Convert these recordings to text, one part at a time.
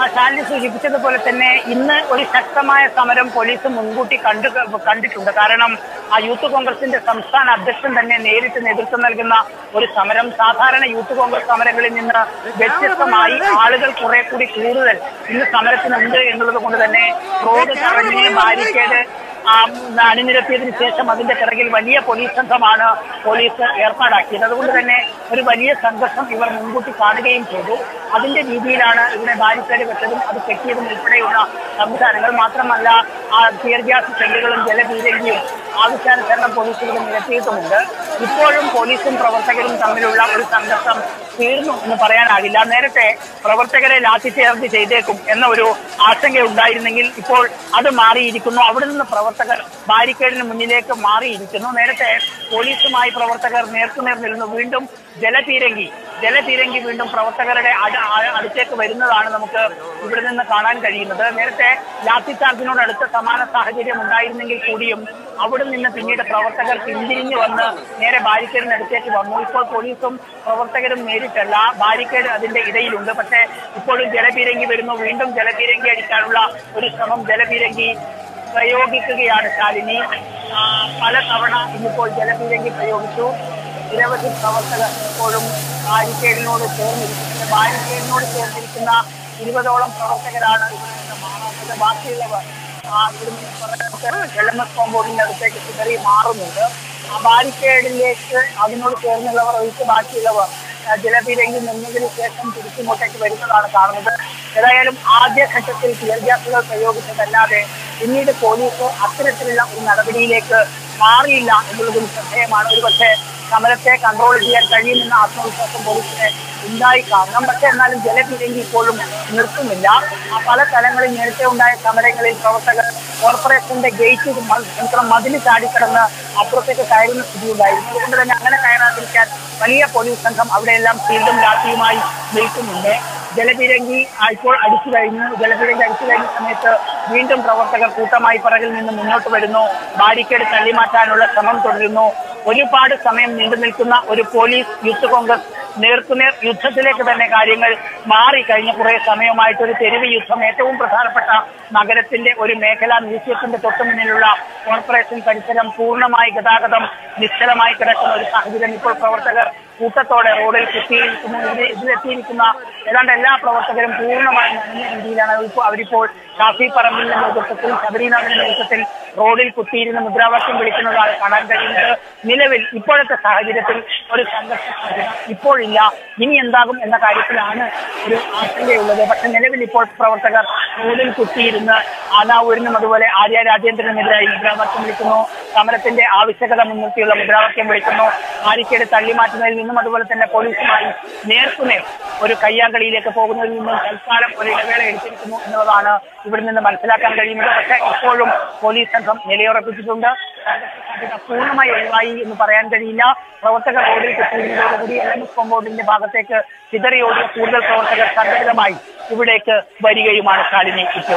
ആ, ശാലിനി സൂചിപ്പിച്ചതുപോലെ തന്നെ ഇന്ന് ഒരു ശക്തമായ സമരം പോലീസ് മുൻകൂട്ടി കണ്ടു കണ്ടിട്ടുണ്ട് കാരണം ആ യൂത്ത് കോൺഗ്രസിന്റെ സംസ്ഥാന അധ്യക്ഷൻ തന്നെ നേരിട്ട് നേതൃത്വം നൽകുന്ന ഒരു സമരം സാധാരണ യൂത്ത് കോൺഗ്രസ് സമരങ്ങളിൽ നിന്ന് വ്യത്യസ്തമായി ആളുകൾ കുറെ കൂടി കൂടുതൽ ഇന്ന് സമരത്തിനുണ്ട് എന്നുള്ളത് കൊണ്ട് തന്നെ റോഡ് തടഞ്ഞ് ബാരിക്കേഡ് ആ, അണിനിരത്തിയതിനു ശേഷം അതിന്റെ പിറകിൽ വലിയ പോലീസ് സംഘമാണ് പോലീസ് ഏർപ്പാടാക്കിയത് അതുകൊണ്ട് തന്നെ ഒരു വലിയ സംഘർഷം ഇവർ മുൻകൂട്ടി കാണുകയും ചെയ്തു അതിന്റെ രീതിയിലാണ് ഇവിടെ ബാരിക്കേഡ് വെച്ചതും അത് കെട്ടിയതും ഉൾപ്പെടെയുള്ള സംവിധാനങ്ങൾ മാത്രമല്ല ആ ടിയർ ഗ്യാസ് ഷെല്ലുകളും ജലപീരങ്കിയും ആവശ്യാനുസരണം പോലീസുകൾ നിരത്തിയിട്ടുമുണ്ട് ഇപ്പോഴും പോലീസും പ്രവർത്തകരും തമ്മിലുള്ള ഒരു സംഘർഷം തീർന്നു എന്ന് പറയാനാകില്ല നേരത്തെ പ്രവർത്തകരെ ലാത്തിച്ചേർത്ത് ചെയ്തേക്കും എന്ന ഒരു ആശങ്ക ഉണ്ടായിരുന്നെങ്കിൽ ഇപ്പോൾ അത് മാറിയിരിക്കുന്നു അവിടെ നിന്ന് പ്രവർത്തകർ ബാരിക്കേഡിന് മുന്നിലേക്ക് മാറിയിരിക്കുന്നു നേരത്തെ പോലീസുമായി പ്രവർത്തകർ നേർക്കുനേർ നിന്നു വീണ്ടും ജലപീരങ്കി ജലപീരങ്കി വീണ്ടും പ്രവർത്തകരുടെ അട- ആ- അടുത്തേക്ക് വരുന്നതാണ് നമുക്ക് ഇവിടെ നിന്ന് കാണാൻ കഴിയുന്നത് നേരത്തെ ലാത്തി ചാർജിനോട് അടുത്ത സമാന സാഹചര്യം ഉണ്ടായിരുന്നെങ്കിൽ കൂടിയും അവിടെ നിന്ന് പിന്നീട് പ്രവർത്തകർ പിന്തിരിഞ്ഞു വന്ന് നേരെ ബാരിക്കേഡിന് അടുത്തേക്ക് വന്നു ഇപ്പോൾ പോലീസും പ്രവർത്തകരും നേരിട്ടല്ല ബാരിക്കേഡ് അതിന്റെ ഇടയിലുണ്ട് പക്ഷേ ഇപ്പോഴും ജലപീരങ്കി വരുന്നു വീണ്ടും ജലപീരങ്കി അടിക്കാനുള്ള ഒരു ശ്രമം ജലപീരങ്കി പ്രയോഗിക്കുകയാണ് ശാലിനി ആ, പല തവണ ഇന്നിപ്പോൾ ജലപീരങ്കി പ്രയോഗിച്ചു നിരവധി പ്രവർത്തകർ ഇപ്പോഴും ബാരിക്കേഡിനോട് ചേർന്നിരിക്കുന്നത് ബാരിക്കേഡിനോട് ചേർന്നിരിക്കുന്ന ഇരുപതോളം പ്രവർത്തകരാണ് ഇവിടെ നിന്ന് മാറാത്തത് ബാക്കിയുള്ളവർ ആ, ഇവിടുന്ന് പുറത്തോട്ട് എൽഎംഎസ് കോമ്പൗണ്ടിന്റെ അടുത്തേക്ക് ചിതറി മാറുന്നുണ്ട് ആ ബാരിക്കേഡിലേക്ക് അതിനോട് ചേർന്നുള്ളവർ ഒഴിച്ച് ബാക്കിയുള്ളവർ ആ, ജലപീരങ്കി നിന്നതിന് ശേഷം തിരിച്ചിങ്ങോട്ടേക്ക് വരുന്നതാണ് കാണുന്നത് ഏതായാലും ആദ്യഘട്ടത്തിൽ ടിയർ ഗ്യാസുകൾ പ്രയോഗിച്ചതല്ലാതെ പിന്നീട് പോലീസ് അത്തരത്തിലുള്ള ഒരു നടപടിയിലേക്ക് മാറിയില്ല എന്നുള്ളതും ശ്രദ്ധേയമാണ് ഒരുപക്ഷെ സമരത്തെ കൺട്രോൾ ചെയ്യാൻ കഴിയുമെന്ന ആത്മവിശ്വാസം പോലീസിന് ഉണ്ടായി കാണണം പക്ഷെ എന്നാലും ജലപീരങ്കി ഇപ്പോഴും നിർത്തുന്നില്ല ആ പല സ്ഥലങ്ങളിൽ നേരത്തെ ഉണ്ടായ സമരങ്ങളിൽ പ്രവർത്തകർ കോർപ്പറേഷന്റെ ഗേറ്റ് മാത്രം മതിൽ ചാടിക്കിടന്ന് അപ്പുറത്തേക്ക് കയറുന്ന സ്ഥിതി ഉണ്ടായിരുന്നു അതുകൊണ്ട് തന്നെ അങ്ങനെ കയറാതിരിക്കാൻ വലിയ പോലീസ് സംഘം അവിടെയെല്ലാം ഫീൽഡും ലാത്തിയുമായി നിൽക്കുന്നുണ്ട് ജലപീരങ്കി ആ, ഇപ്പോൾ അടിച്ചു കഴിഞ്ഞു ജലപീരങ്കി അടിച്ചു കഴിഞ്ഞ സമയത്ത് വീണ്ടും പ്രവർത്തകർ കൂട്ടമായി പിറകിൽ നിന്ന് മുന്നോട്ട് വരുന്നു ബാരിക്കേഡ് തള്ളിമാറ്റാനുള്ള ശ്രമം തുടരുന്നു ഒരുപാട് സമയം നീണ്ടു നിൽക്കുന്ന ഒരു പോലീസ് യൂത്ത് കോൺഗ്രസ് നേർക്കുനേർ യുദ്ധത്തിലേക്ക് തന്നെ കാര്യങ്ങൾ മാറി കഴിഞ്ഞ കുറെ സമയമായിട്ട് ഒരു തെരുവ് യുദ്ധം ഏറ്റവും പ്രധാനപ്പെട്ട നഗരത്തിന്റെ ഒരു മേഖലാ മ്യൂസിയത്തിന്റെ തൊട്ടു മുന്നിലുള്ള കോർപ്പറേഷൻ പരിസരം പൂർണ്ണമായി ഗതാഗതം നിശ്ചലമായി കിടക്കുന്ന ഒരു സാഹചര്യം ഇപ്പോൾ പ്രവർത്തകർ കൂട്ടത്തോടെ റോഡിൽ കുത്തിയിരിക്കുന്നു ഇതിൽ ഇതിലെത്തിയിരിക്കുന്ന ഏതാണ്ട് എല്ലാ പ്രവർത്തകരും പൂർണ്ണമായി നനഞ്ഞ രീതിയിലാണ് ഇപ്പോൾ അവരിപ്പോൾ ഷാഫി പറമ്പിലിന്റെ നേതൃത്വത്തിൽ ശബരിനാഥിന്റെ നേതൃത്വത്തിൽ റോഡിൽ കുത്തിയിരുന്ന് മുദ്രാവാക്യം വിളിക്കുന്നതാണ് കാണാൻ കഴിയുന്നത് നിലവിൽ ഇപ്പോഴത്തെ സാഹചര്യത്തിൽ ഒരു സംഘർഷ സാധ്യത ഇപ്പോഴില്ല ഇനി എന്താകും എന്ന കാര്യത്തിലാണ് ഒരു ആശങ്കയുള്ളത് പക്ഷെ നിലവിൽ ഇപ്പോൾ പ്രവർത്തകർ റോഡിൽ കുത്തിയിരുന്ന് ആനാവൂരിനും അതുപോലെ ആര്യ രാജേന്ദ്രനെതിരായി മുദ്രാവാക്യം വിളിക്കുന്നു സമരത്തിന്റെ ആവശ്യകത മുൻനിർത്തിയുള്ള മുദ്രാവാക്യം വിളിക്കുന്നു ബാരിക്കേഡ് തള്ളിമാറ്റുന്നതിൽ നിന്നും അതുപോലെ തന്നെ പോലീസുമായി നേർക്കുനേർ ഒരു കയ്യാങ്കളിയിലേക്ക് പോകുന്നതിൽ നിന്നും തൽക്കാലം ഒരു ഇടവേള എടുത്തിരിക്കുന്നു എന്നുള്ളതാണ് ഇവിടെ നിന്ന് മനസ്സിലാക്കാൻ കഴിയുന്നത് പക്ഷേ ഇപ്പോഴും പോലീസ് സംഘം നിലയുറപ്പിച്ചിട്ടുണ്ട് സാധ്യത പൂർണ്ണമായി ഒഴിവായി എന്ന് പറയാൻ കഴിയില്ല പ്രവർത്തകർ റോഡിൽ കുത്തിയിരുന്നതോടുകൂടി എൽ എം എസ് കോമ്പൗണ്ടിന്റെ ഭാഗത്തേക്ക് ചിതറിയോടിയ കൂടുതൽ പ്രവർത്തകർ സംഘടിതമായി ഇവിടേക്ക് വരികയുമാണ് ശാലിനി ഇപ്പോൾ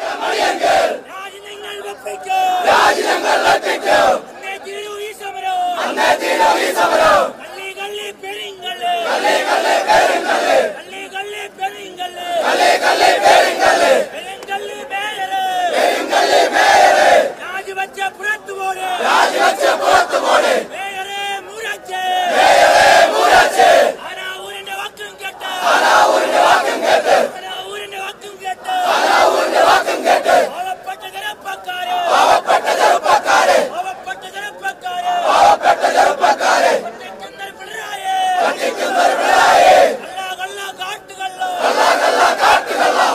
രാജ്യങ്ങൾ വെപ്പിക്കോ രാജ്യങ്ങൾ വെപ്പിക്കോ അന്നേ തീരൂ ഈ സമരം അന്നേ തീരൂ ഈ സമരം കള്ളി കള്ളി പെരിങ്കല്ല് കള്ളി കള്ളി പെരിങ്കല്ല് കള്ളി കള്ളി പെരിങ്കല്ല് കള്ളി കള്ളി പെരിങ്കല്ല് പെരിങ്കല്ല് മേയറ് പെരിങ്കല്ല് മേയറ് രാജിവെച്ച പുറത്തു പോട് രാജിവെച്ച പുറത്തു പോട് മേയറെ മുരച്ച് മേയറെ മുരച്ച് ആനാവൂരിന്റെ വാക്കും കേട്ട് ആനാവൂരിന്റെ വാക്കും കേട്ട് ആനാവൂരിന്റെ വാക്കും കേട്ട് ആനാവൂരിന്റെ വാക്കും കേട്ട് പാവപ്പെട്ട ചെറുപ്പക്കാര് പാവപ്പെട്ട ചെറുപ്പക്കാര് പാവപ്പെട്ട ചെറുപ്പക്കാര് പാവപ്പെട്ട ചെറുപ്പക്കാര് പറ്റിക്കുന്ന പിണറായി പറ്റിക്കുന്ന പിണറായി കള്ള കള്ള കാട്ടുകള്ള കള്ള കള്ള കാട്ടുകള്ള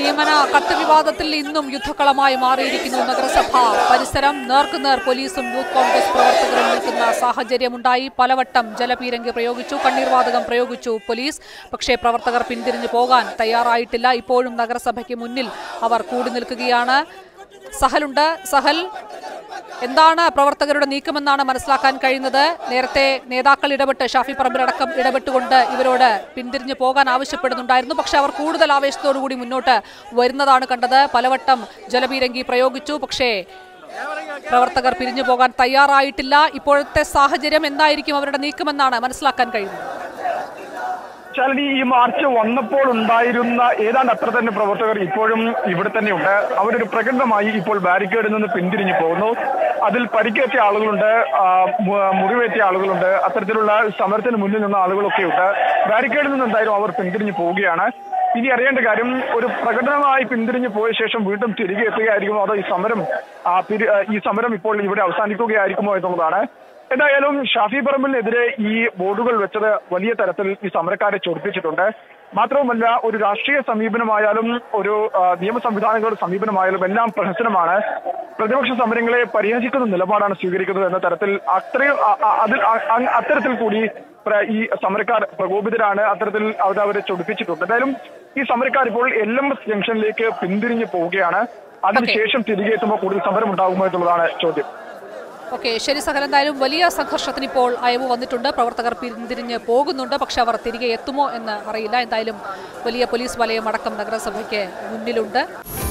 നിയമന കത്ത് വിവാദത്തിൽ ഇന്നും യുദ്ധക്കളമായി മാറിയിരിക്കുന്നു നഗരസഭ പരിസരം നേർക്കുനേർ പോലീസും യൂത്ത് കോൺഗ്രസ് പ്രവർത്തകരും നിൽക്കുന്ന സാഹചര്യമുണ്ടായി പലവട്ടം ജലപീരങ്കി പ്രയോഗിച്ചു കണ്ണീർവാതകം പ്രയോഗിച്ചു പോലീസ് പക്ഷേ പ്രവർത്തകർ പിന്തിരിഞ്ഞു പോകാൻ തയ്യാറായിട്ടില്ല ഇപ്പോഴും നഗരസഭയ്ക്ക് മുന്നിൽ അവർ കൂടി നിൽക്കുകയാണ് സഹലുണ്ട് സഹൽ എന്താണ് പ്രവർത്തകരുടെ നീക്കമെന്നാണ് മനസ്സിലാക്കാൻ കഴിയുന്നത് നേരത്തെ നേതാക്കൾ ഇടപെട്ട് ഷാഫി പറമ്പിലടക്കം ഇടപെട്ടുകൊണ്ട് ഇവരോട് പിന്തിരിഞ്ഞു പോകാൻ ആവശ്യപ്പെടുന്നുണ്ടായിരുന്നു പക്ഷെ അവർ കൂടുതൽ ആവേശത്തോടുകൂടി മുന്നോട്ട് വരുന്നതാണ് കണ്ടത് പലവട്ടം ജലപീരങ്കി പ്രയോഗിച്ചു പക്ഷേ പ്രവർത്തകർ പിരിഞ്ഞു പോകാൻ തയ്യാറായിട്ടില്ല ഇപ്പോഴത്തെ സാഹചര്യം എന്തായിരിക്കും അവരുടെ നീക്കമെന്നാണ് മനസ്സിലാക്കാൻ കഴിയുന്നത് ശാലിനി ഈ മാർച്ച് വന്നപ്പോൾ ഉണ്ടായിരുന്ന ഏതാണ്ട് അത്ര തന്നെ പ്രവർത്തകർ ഇപ്പോഴും ഇവിടെ തന്നെയുണ്ട് അവരൊരു പ്രകടനമായി ഇപ്പോൾ ബാരിക്കേഡിൽ നിന്ന് പിന്തിരിഞ്ഞു പോകുന്നു അതിൽ പരിക്കേറ്റ ആളുകളുണ്ട് ആ, മു- മുറിവേറ്റ ആളുകളുണ്ട് അത്തരത്തിലുള്ള സമരത്തിന് മുന്നിൽ നിന്ന ആളുകളൊക്കെ ഉണ്ട് ബാരിക്കേഡിൽ നിന്ന് എന്തായാലും അവർ പിന്തിരിഞ്ഞു പോവുകയാണ് ഇനി അറിയേണ്ട കാര്യം ഒരു പ്രകടനമായി പിന്തിരിഞ്ഞു പോയ ശേഷം വീണ്ടും തിരികെ എത്തുകയായിരിക്കുമോ അതോ ഈ സമരം ആ, പിരി- ആ, ഈ സമരം ഇപ്പോൾ ഇവിടെ അവസാനിക്കുകയായിരിക്കുമോ എന്നുള്ളതാണ് എന്തായാലും ഷാഫി പറമ്പിലിനെതിരെ ഈ ബോർഡുകൾ വെച്ചത് വലിയ തരത്തിൽ ഈ സമരക്കാരെ ചൊടിപ്പിച്ചിട്ടുണ്ട് മാത്രവുമല്ല ഒരു രാഷ്ട്രീയ സമീപനമായാലും ഒരു ആ, നിയമ സംവിധാനങ്ങളുടെ സമീപനമായാലും എല്ലാം പ്രഹസനമാണ് പ്രതിപക്ഷ സമരങ്ങളെ പരിഹസിക്കുന്ന നിലപാടാണ് സ്വീകരിക്കുന്നത് എന്ന തരത്തിൽ അത്രയും അ- അ- അതിൽ അ- അ- അത്തരത്തിൽ കൂടി പ്ര- ഈ സമരക്കാർ പ്രകോപിതരാണ് അത്തരത്തിൽ അവർ അവരെ ചൊടിപ്പിച്ചിട്ടുണ്ട് എന്തായാലും ഈ സമരക്കാർ ഇപ്പോൾ എൽ എം എസ് ജംഗ്ഷനിലേക്ക് പിന്തിരിഞ്ഞു പോവുകയാണ് അതിനുശേഷം തിരികെ എത്തുമ്പോൾ കൂടുതൽ സമരം ഉണ്ടാകുമോ എന്നുള്ളതാണ് ചോദ്യം ഓക്കെ ശരി സഹൽ എന്തായാലും വലിയ സംഘർഷത്തിന് ഇപ്പോൾ അയവ് വന്നിട്ടുണ്ട് പ്രവർത്തകർ പിന്തിരിഞ്ഞ് പോകുന്നുണ്ട് പക്ഷെ അവർ തിരികെ എത്തുമോ എന്ന് അറിയില്ല എന്തായാലും വലിയ പോലീസ് വലയം അടക്കം നഗരസഭയ്ക്ക് മുന്നിലുണ്ട്